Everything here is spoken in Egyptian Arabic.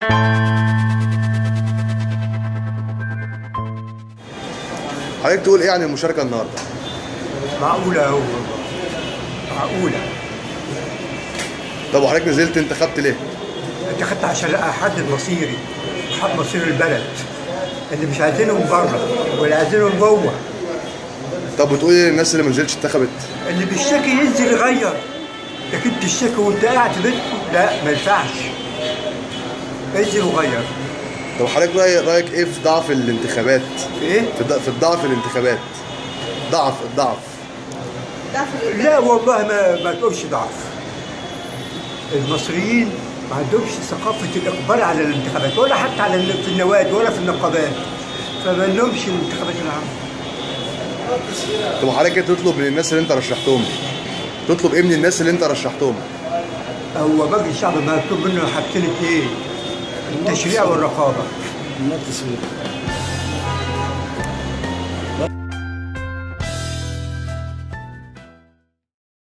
حضرتك تقول ايه عن المشاركه النهارده معقولة هو معقولة طب وحضرتك نزلت انتخبت ليه انت خدت عشان احدد مصيري وحد مصير البلد اللي مش عايزينهم بره واللي عايزينهم جوه طب وتقول ايه للناس اللي ما نزلتش انتخبت اللي بيشتكي ينزل يغير لكن تشتكي وانت قاعد في بيتكم لا ما ينفعش انزل وغير طب حضرتك رأي رايك ايه في ضعف الانتخابات في ايه؟ في ض- في الضعف الانتخابات ضعف الضعف لا والله ما ما تقولش ضعف المصريين ما عندهمش ثقافة الإقبال على الانتخابات ولا حتى على ال- في النوادي ولا في النقابات فما لهمش الانتخابات العامة طب حضرتك ايه تطلب من الناس اللي انت رشحتهم تطلب ايه من الناس اللي انت رشحتهم هو مجلس الشعب مكتوب منه حاجتين اتنين التشريع والرقابة النار تسويق